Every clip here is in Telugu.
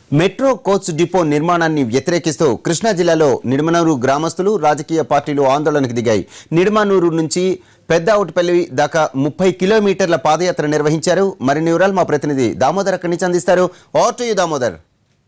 మెట్రో కోచ్ డిపో నిర్మాణాన్ని వ్యతిరేకిస్తూ కృష్ణా జిల్లాలో నిడమనూరు గ్రామస్తులు రాజకీయ పార్టీలు ఆందోళనకు దిగాయి నిడమనూరు నుంచి పెద్ద అవుటిపల్లి దాకా ముప్పై కిలోమీటర్ల పాదయాత్ర నిర్వహించారు మరిన్ని వివరాలు మా ప్రతినిధి దామోదర్ అక్కడి నుంచి అందిస్తారు ఓవర్ టు యు దామోదర్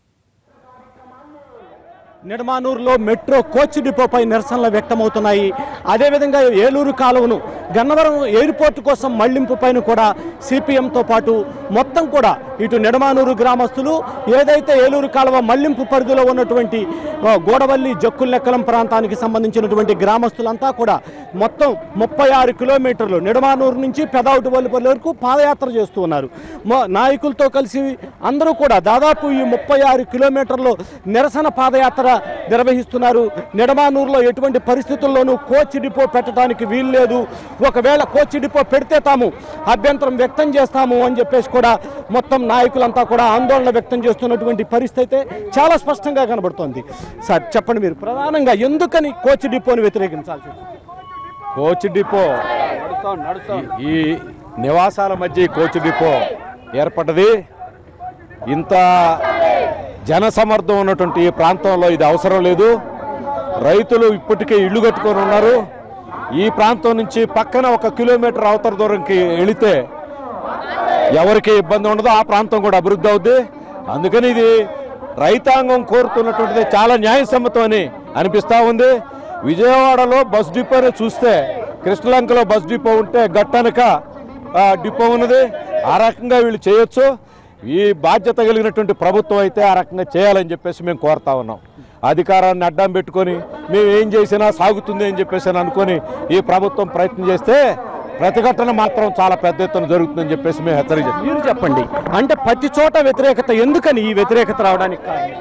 నిడమానూరులో మెట్రో కోచ్ డిపోపై నిరసనలు వ్యక్తమవుతున్నాయి అదేవిధంగా ఏలూరు కాలువను గన్నవరం ఎయిర్పోర్ట్ కోసం మళ్లింపు పైన కూడా సిపిఎంతో పాటు మొత్తం కూడా ఇటు నిడమానూరు గ్రామస్తులు ఏదైతే ఏలూరు కాలువ మళ్లింపు పరిధిలో ఉన్నటువంటి ఆ, గోడవల్లి జక్కులెక్కలం ప్రాంతానికి సంబంధించినటువంటి గ్రామస్తులంతా కూడా మొత్తం ముప్పై ఆరు కిలోమీటర్లు నిడమానూరు నుంచి పెదావుటివల్లిపల్లి వరకు పాదయాత్ర చేస్తూ ఉన్నారు మా నాయకులతో కలిసి అందరూ కూడా దాదాపు ఈ ముప్పై ఆరు కిలోమీటర్లు నిరసన పాదయాత్ర నిర్వహిస్తున్నారు నిడమానూరులో ఎటువంటి పరిస్థితుల్లోనూ కోచ్ డిపో పెట్టడానికి వీలు లేదు ఒకవేళ కోచ్ డిపో పెడితే తాము అభ్యంతరం వ్యక్తం చేస్తాము అని చెప్పేసి కూడా మొత్తం నాయకులంతా కూడా ఆందోళన వ్యక్తం చేస్తున్నటువంటి పరిస్థితి అయితే చాలా స్పష్టంగా కనబడుతోంది సార్ చెప్పండి మీరు ప్రధానంగా ఎందుకని కోచ్ డిపోని వ్యతిరేకించాల్సి వచ్చింది? కోచ్ డిపో ఈ- ఈ నివాసాల మధ్య ఈ కోచ్ డిపో ఏర్పడ్డది ఇంత జనసమర్థం ఉన్నటువంటి ఈ ప్రాంతంలో ఇది అవసరం లేదు రైతులు ఇప్పటికే ఇల్లు కట్టుకొని ఉన్నారు ఈ ప్రాంతం నుంచి పక్కన ఒక కిలోమీటర్ అవతల దూరంకి వెళితే ఎవరికి ఇబ్బంది ఉండదో ఆ ప్రాంతం కూడా అభివృద్ధి అవుద్ది అందుకని ఇది రైతాంగం కోరుతున్నటువంటిది చాలా న్యాయసమ్మతం అని అనిపిస్తూ ఉంది విజయవాడలో బస్ డిపోని చూస్తే కృష్ణలంకలో బస్ డిపో ఉంటే గట్టనక ఆ, డిపో ఉన్నది ఆ రకంగా వీళ్ళు చేయొచ్చు ఈ బాధ్యత కలిగినటువంటి ప్రభుత్వం అయితే ఆ రకంగా చేయాలని చెప్పేసి మేము కోరుతా ఉన్నాం అధికారాన్ని అడ్డం పెట్టుకొని మేము ఏం చేసినా సాగుతుంది అని చెప్పేసి అని అనుకొని ఈ ప్రభుత్వం ప్రయత్నం చేస్తే ప్రతిఘటన మాత్రం చాలా పెద్ద ఎత్తున జరుగుతుందని చెప్పేసి మేము హెచ్చరిక చేస్తాం మీరు చెప్పండి అంటే ప్రతి చోట వ్యతిరేకత ఎందుకని ఈ వ్యతిరేకత రావడానికి కారణం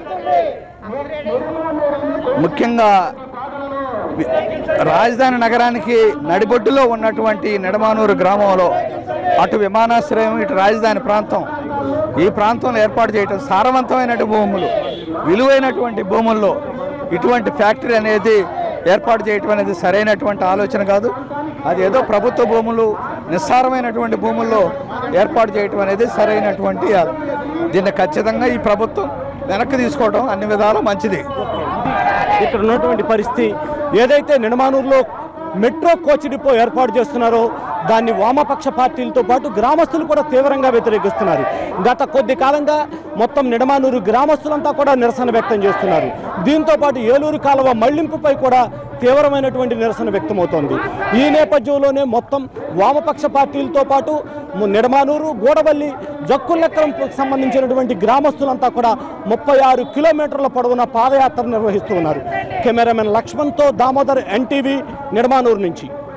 ముఖ్యంగా వి- రాజధాని నగరానికి నడిబొడ్డులో ఉన్నటువంటి నెడమానూరు గ్రామంలో అటు విమానాశ్రయం ఇటు రాజధాని ప్రాంతం ఈ ప్రాంతంలో ఏర్పాటు చేయటం సారవంతమైన భూములు విలువైనటువంటి భూముల్లో ఇటువంటి ఫ్యాక్టరీ అనేది ఏర్పాటు చేయటం అనేది సరైనటువంటి ఆలోచన కాదు అది ఏదో ప్రభుత్వ భూములు నిస్సారమైనటువంటి భూముల్లో ఏర్పాటు చేయటం అనేది సరైనటువంటి దీన్ని ఖచ్చితంగా ఈ ప్రభుత్వం వెనక్కి తీసుకోవడం అన్ని విధాలా మంచిది ఇక్కడ ఉన్నటువంటి పరిస్థితి ఏదైతే నిడమానూరులో మెట్రో కోచ్ డిపో ఏర్పాటు చేస్తున్నారో దాన్ని వామపక్ష పార్టీలతో పాటు గ్రామస్తులు కూడా తీవ్రంగా వ్యతిరేకిస్తున్నారు గత కొద్ది కాలంగా మొత్తం నిడమానూరు గ్రామస్తులంతా కూడా నిరసన వ్యక్తం చేస్తున్నారు దీంతో పాటు ఏలూరు కాలువ మళ్లింపుపై కూడా తీవ్రమైనటువంటి నిరసన వ్యక్తమవుతోంది ఈ నేపథ్యంలోనే మొత్తం వామపక్ష పార్టీలతో పాటు ము- నిడమానూరు గూడవల్లి జక్కులెక్కలం సంబంధించినటువంటి గ్రామస్తులంతా కూడా ముప్పై ఆరు కిలోమీటర్ల పొడవున పాదయాత్ర నిర్వహిస్తూ ఉన్నారు కెమెరామెన్ లక్ష్మణ్తో దామోదర్ ఎన్టీవీ నిడమానూరు నుంచి